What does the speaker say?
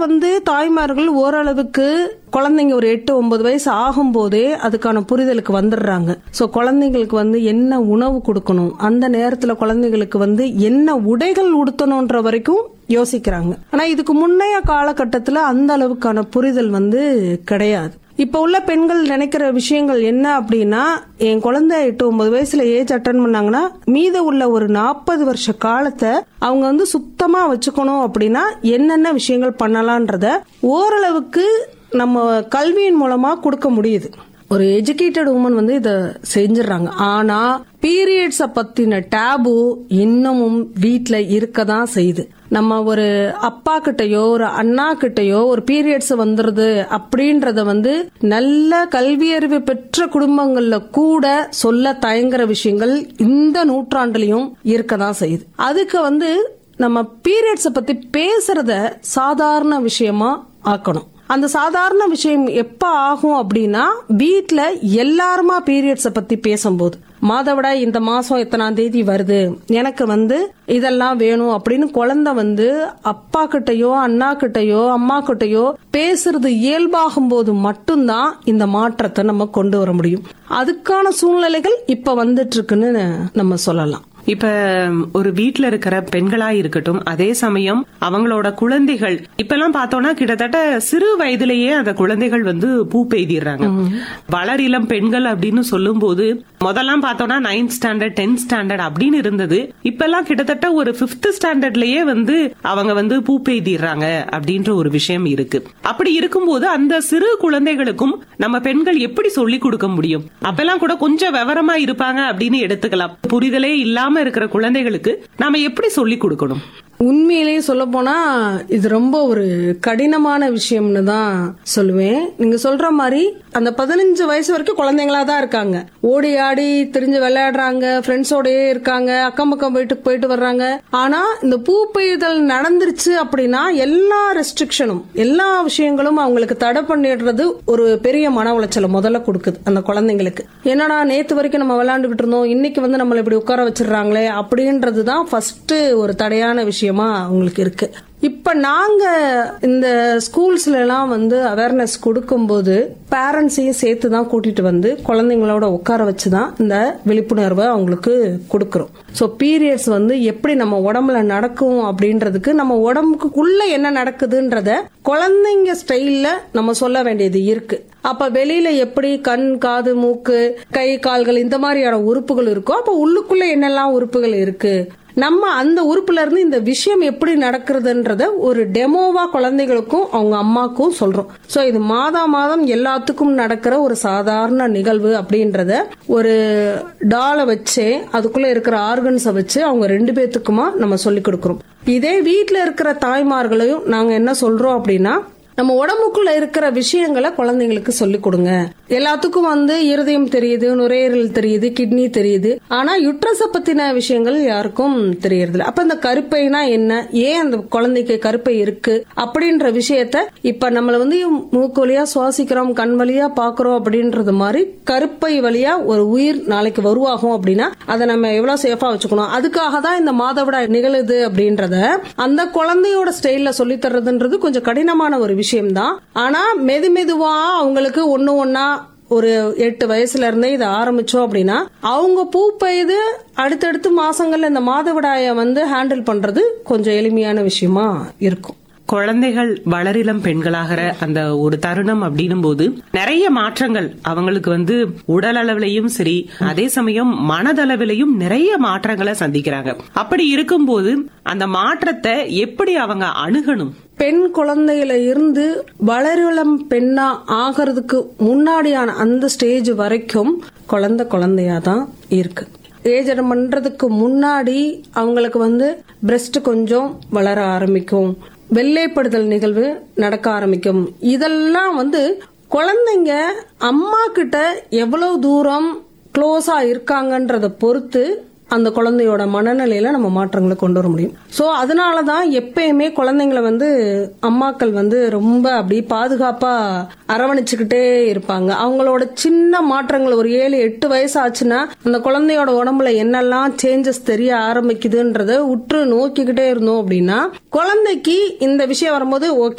வந்து தாய்மார்கள் ஓரளவுக்கு குழந்தைங்க ஒரு எட்டு ஒன்பது வயசு ஆகும்போதே அதுக்கான புரிதலுக்கு வந்துடுறாங்க சோ குழந்தைங்களுக்கு வந்து என்ன உணவு கொடுக்கணும் அந்த நேரத்துல குழந்தைங்களுக்கு வந்து என்ன உடைகள் உடுத்தணும்ன்ற வரைக்கும் யோசிக்கிறாங்க ஆனா இதுக்கு முன்னைய காலகட்டத்துல அந்த அளவுக்கான புரிதல் வந்து கிடையாது இப்ப உள்ள பெண்கள் நினைக்கிற விஷயங்கள் என்ன அப்படின்னா என் குழந்தை எட்டு ஒன்பது வயசுல ஏஜ் அட்டன் பண்ணாங்கன்னா மீத உள்ள ஒரு நாற்பது வருஷ காலத்தை அவங்க வந்து சுத்தமா வச்சுக்கணும் அப்படின்னா என்னென்ன விஷயங்கள் பண்ணலான்றத ஓரளவுக்கு நம்ம கல்வியின் மூலமா கொடுக்க முடியுது ஒரு எஜுகேட்டட் உமன் வந்து இத செஞ்சிடறாங்க ஆனா பீரியட்ஸ பத்தின டேபு இன்னமும் வீட்ல இருக்க தான் செய்யுது நம்ம ஒரு அப்பா கிட்டயோ ஒரு அண்ணா கிட்டயோ ஒரு பீரியட்ஸ் வந்துருது அப்படின்றத வந்து நல்ல கல்வியறிவு பெற்ற குடும்பங்கள்ல கூட சொல்ல தயங்குற விஷயங்கள் இந்த நூற்றாண்டுலயும் இருக்க தான் செய்யுது அதுக்கு வந்து நம்ம பீரியட்ஸ பத்தி பேசுறத சாதாரண விஷயமா ஆக்கணும் அந்த சாதாரண விஷயம் எப்ப ஆகும் அப்படின்னா வீட்ல எல்லாருமா பீரியட்ஸ பத்தி பேசும்போது மாதவிடாய் இந்த மாசம் எத்தனாம் தேதி வருது எனக்கு வந்து இதெல்லாம் வேணும் அப்படின்னு குழந்தை வந்து அப்பா கிட்டயோ அண்ணா கிட்டயோ அம்மா கிட்டயோ பேசுறது இயல்பாகும் போது மட்டும்தான் இந்த மாற்றத்தை நம்ம கொண்டு வர முடியும் அதுக்கான சூழ்நிலைகள் இப்ப வந்துட்டு இருக்குன்னு நம்ம சொல்லலாம் இப்ப ஒரு வீட்ல இருக்கிற பெண்களா இருக்கட்டும் அதே சமயம் அவங்களோட குழந்தைகள் இப்ப எல்லாம் பார்த்தோம்னா கிட்டத்தட்ட சிறு வயதிலேயே அந்த குழந்தைகள் வந்து பூ பெய்திடுறாங்க வளரிளம் பெண்கள் அப்படின்னு சொல்லும் போது முதல்லாம் பார்த்தோம்னா நைன்த் ஸ்டாண்டர்ட் டென்த் ஸ்டாண்டர்ட் அப்படின்னு இருந்தது இப்ப எல்லாம் கிட்டத்தட்ட ஒரு பிப்த் ஸ்டாண்டர்ட்லயே வந்து அவங்க வந்து பூ பெய்திடுறாங்க அப்படின்ற ஒரு விஷயம் இருக்கு அப்படி இருக்கும்போது அந்த சிறு குழந்தைகளுக்கும் நம்ம பெண்கள் எப்படி சொல்லி கொடுக்க முடியும் அப்பெல்லாம் கூட கொஞ்சம் விவரமா இருப்பாங்க அப்படின்னு எடுத்துக்கலாம் புரிதலே இல்லாம இருக்கிற குழந்தைகளுக்கு நாம எப்படி சொல்லி கொடுக்கணும் உண்மையிலேயே சொல்ல போனா இது ரொம்ப ஒரு கடினமான விஷயம்னு தான் சொல்லுவேன் நீங்க சொல்ற மாதிரி அந்த பதினஞ்சு வயசு வரைக்கும் குழந்தைங்களா தான் இருக்காங்க ஓடி ஆடி திரிஞ்சு விளையாடுறாங்க ஃப்ரெண்ட்ஸோடயே இருக்காங்க அக்கம் பக்கம் வீட்டுக்கு போயிட்டு வர்றாங்க ஆனா இந்த பூ பெய்தல் நடந்துருச்சு அப்படின்னா எல்லா ரெஸ்ட்ரிக்ஷனும் எல்லா விஷயங்களும் அவங்களுக்கு தடை பண்ணிடுறது ஒரு பெரிய மன உளைச்சலை முதல்ல கொடுக்குது அந்த குழந்தைங்களுக்கு என்னடா நேத்து வரைக்கும் நம்ம விளையாண்டுகிட்டு இருந்தோம் இன்னைக்கு வந்து நம்மள இப்படி உட்கார வச்சிடுறாங்களே அப்படின்றது தான் ஃபர்ஸ்ட் ஒரு தடையான விஷயமா அவங்களுக்கு இருக்கு இப்ப நாங்க இந்த ஸ்கூல்ஸ்ல எல்லாம் வந்து அவேர்னஸ் கொடுக்கும்போது பேரண்ட்ஸையும் சேர்த்து தான் கூட்டிட்டு வந்து குழந்தைங்களோட உட்கார வச்சு தான் இந்த விழிப்புணர்வை அவங்களுக்கு கொடுக்கறோம் ஸோ பீரியட்ஸ் வந்து எப்படி நம்ம உடம்புல நடக்கும் அப்படின்றதுக்கு நம்ம உடம்புக்குள்ள என்ன நடக்குதுன்றத குழந்தைங்க ஸ்டைல்ல நம்ம சொல்ல வேண்டியது இருக்கு அப்ப வெளியில எப்படி கண் காது மூக்கு கை கால்கள் இந்த மாதிரியான உறுப்புகள் இருக்கோ அப்ப உள்ளுக்குள்ள என்னெல்லாம் உறுப்புகள் இருக்கு நம்ம அந்த உறுப்புல இருந்து இந்த விஷயம் எப்படி நடக்கிறதுன்றத ஒரு டெமோவா குழந்தைகளுக்கும் அவங்க அம்மாக்கும் சொல்றோம் சோ இது மாதா மாதம் எல்லாத்துக்கும் நடக்கிற ஒரு சாதாரண நிகழ்வு அப்படின்றத ஒரு டாலை வச்சு அதுக்குள்ள இருக்கிற ஆர்கன்ஸை வச்சு அவங்க ரெண்டு பேத்துக்குமா நம்ம சொல்லி கொடுக்கறோம் இதே வீட்ல இருக்கிற தாய்மார்களையும் நாங்க என்ன சொல்றோம் அப்படின்னா நம்ம உடம்புக்குள்ள இருக்கிற விஷயங்களை குழந்தைங்களுக்கு சொல்லி கொடுங்க எல்லாத்துக்கும் வந்து இருதயம் தெரியுது நுரையீரல் தெரியுது கிட்னி தெரியுது ஆனா யுட்ரஸ பத்தின விஷயங்கள் யாருக்கும் தெரியறது இல்ல அப்ப இந்த கருப்பைனா என்ன ஏன் அந்த குழந்தைக்கு கருப்பை இருக்கு அப்படின்ற விஷயத்த இப்ப நம்மள வந்து மூக்கு வழியா சுவாசிக்கிறோம் கண் வழியா பாக்குறோம் அப்படின்றது மாதிரி கருப்பை வழியா ஒரு உயிர் நாளைக்கு வருவாகும் அப்படின்னா அதை நம்ம எவ்வளவு சேஃபா வச்சுக்கணும் அதுக்காக தான் இந்த மாதவிடாய் நிகழுது அப்படின்றத அந்த குழந்தையோட ஸ்டைல்ல சொல்லி தர்றதுன்றது கொஞ்சம் கடினமான ஒரு விஷயம்தான் ஆனா மெது மெதுவா அவங்களுக்கு ஒண்ணு ஒன்னா ஒரு எட்டு வயசுல இருந்தே இதை ஆரம்பிச்சோம் அப்படின்னா அவங்க பூ பெய்து அடுத்தடுத்து மாசங்கள்ல இந்த மாதவிடாய வந்து ஹேண்டில் பண்றது கொஞ்சம் எளிமையான விஷயமா இருக்கும் குழந்தைகள் வளரிளம் பெண்களாகிற அந்த ஒரு தருணம் அப்படின்னும் போது நிறைய மாற்றங்கள் அவங்களுக்கு வந்து உடல் அளவிலையும் சரி அதே சமயம் மனதளவிலையும் நிறைய மாற்றங்களை சந்திக்கிறாங்க அப்படி இருக்கும்போது அந்த மாற்றத்தை எப்படி அவங்க அணுகணும் பெண் குழந்தையில இருந்து வளரிளம் பெண்ணா ஆகிறதுக்கு முன்னாடியான அந்த ஸ்டேஜ் வரைக்கும் குழந்தை குழந்தையா தான் இருக்கு ஏஜ் அட்டன் பண்றதுக்கு முன்னாடி அவங்களுக்கு வந்து பிரஸ்ட் கொஞ்சம் வளர ஆரம்பிக்கும் வெள்ளைப்படுதல் நிகழ்வு நடக்க ஆரம்பிக்கும் இதெல்லாம் வந்து குழந்தைங்க அம்மா கிட்ட எவ்வளவு தூரம் க்ளோஸா இருக்காங்கன்றத பொறுத்து அந்த குழந்தையோட மனநிலையில நம்ம மாற்றங்களை கொண்டு வர முடியும் சோ அதனாலதான் எப்பயுமே குழந்தைங்களை வந்து அம்மாக்கள் வந்து ரொம்ப அப்படி பாதுகாப்பா அரவணைச்சுக்கிட்டே இருப்பாங்க அவங்களோட சின்ன மாற்றங்கள் ஒரு ஏழு எட்டு வயசு ஆச்சுன்னா அந்த குழந்தையோட உடம்புல என்னெல்லாம் சேஞ்சஸ் தெரிய ஆரம்பிக்குதுன்றத உற்று நோக்கிக்கிட்டே இருந்தோம் அப்படின்னா குழந்தைக்கு இந்த விஷயம் வரும்போது ஓகே